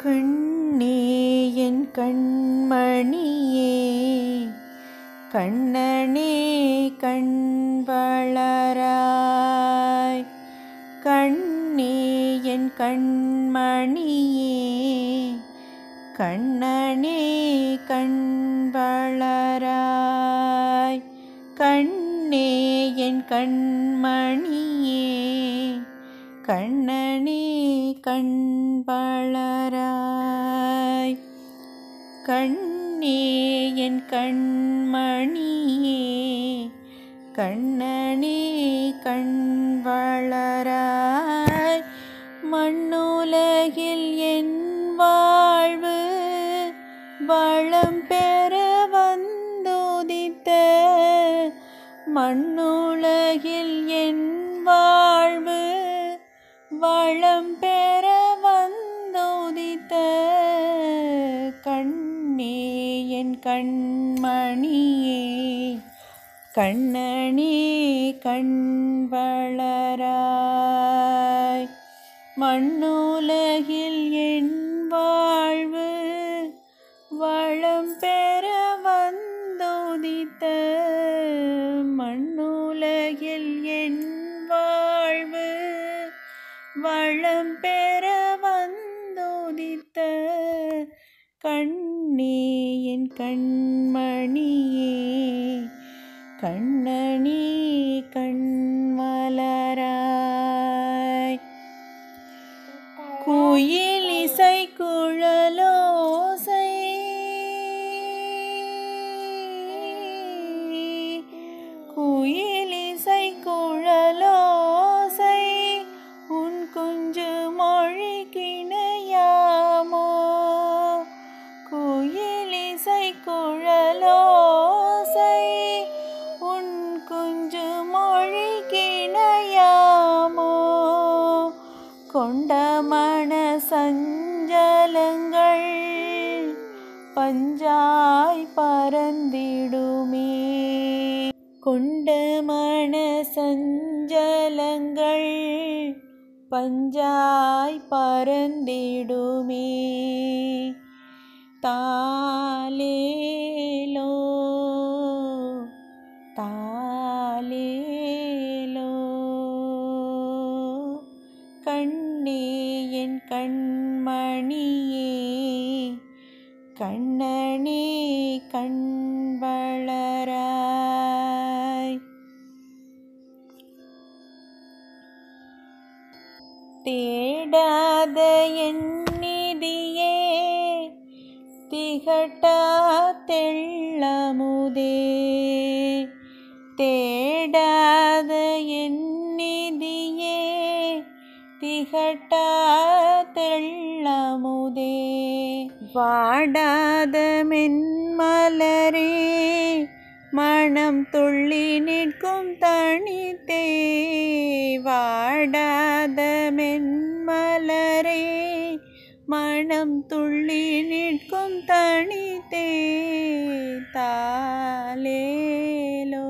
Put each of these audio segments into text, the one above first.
கண்ணே என் கண்மணியே கண்ணனே கண் வளராய் கண்ணே என் கண்மணியே கண்ணனே கண் வளராய் கண்ணே என் கண்மணியே கண்ணனே கண் வளராய் கண்ணே என் கண்மணியே கண்ணனே கண் வளராய் மண்ணுலகில் என் வாழ்வு வளம் பெற வந்துதித்த மண்ணுலகில் என் வாழ்வு வளம் பெற வந்துதித்த கண்ணே என் கண்மணியே கண்ணனே கண் வளராய் மண்ணுலகில் என் வாழ்வு வளம் பெற வந்துதித்த மண்ணுலகில் என் வாழ்வு வளம் பெற வந்துதித்த கண்ணே என் கண்மணியே கண்ணனே கண் மலராய் குயில் இசை குழலோசை குயில் இசை குழலோசை உன் குஞ்சு மொழி கிணையாமோ குயில் இசை குழலோசை உன் குஞ்சு மொழி கிணையாமோ கொண்ட மன சஞ்சலங்கள் பஞ்சாய் பறந்திடுமே கொண்ட மன சஞ்சலங்கள் பஞ்சாய் பறந்திடுமே தாலேலோ தாலேலோ கண்ணே என் கண்மணியே கண்ணனே கண் வளராய் தேடாத என் நிதியே திகட்டா தெள்ளமுதே தேடாத என் நிதியே திகட்டா தெள்ளமுதே வாடாத மென்மலரே மனம் துள்ளி நிற்கும் தனித்தே வாடாத மென்மலரே மனம் துள்ளி நிற்கும் தனித்தே தாலேலோ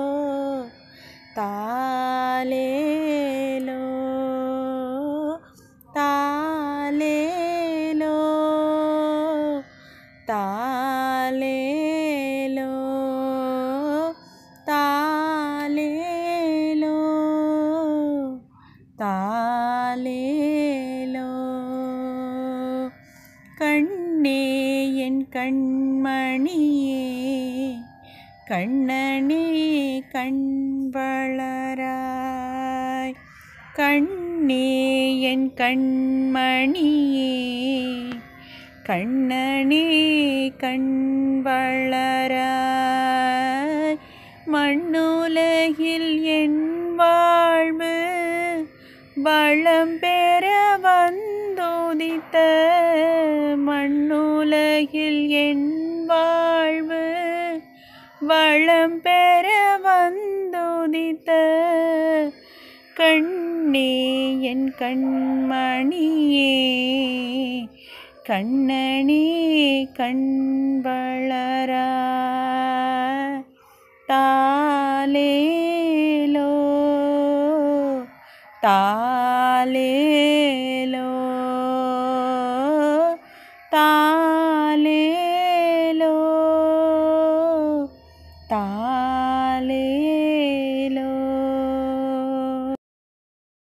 தாலேலோ தாலேலோ தாலேலோ தாலேலோ தாலேலோ கண்ணே என் கண்மணியே கண்ணனே கண் வளராய் கண்ணே என் கண்மணியே கண்ணனே கண் வளராய் மண்ணுலகில் என் வாழ்வு வளம் பெற வந்துதித்த மண்ணுலகில் என் வாழ்வு வளம் பெற வந்துதித்த கண்ணே என் கண்மணியே கண்ணனே கண் வளரா தாலேலோ தாலேலோ தாலேலோ தாலேலோ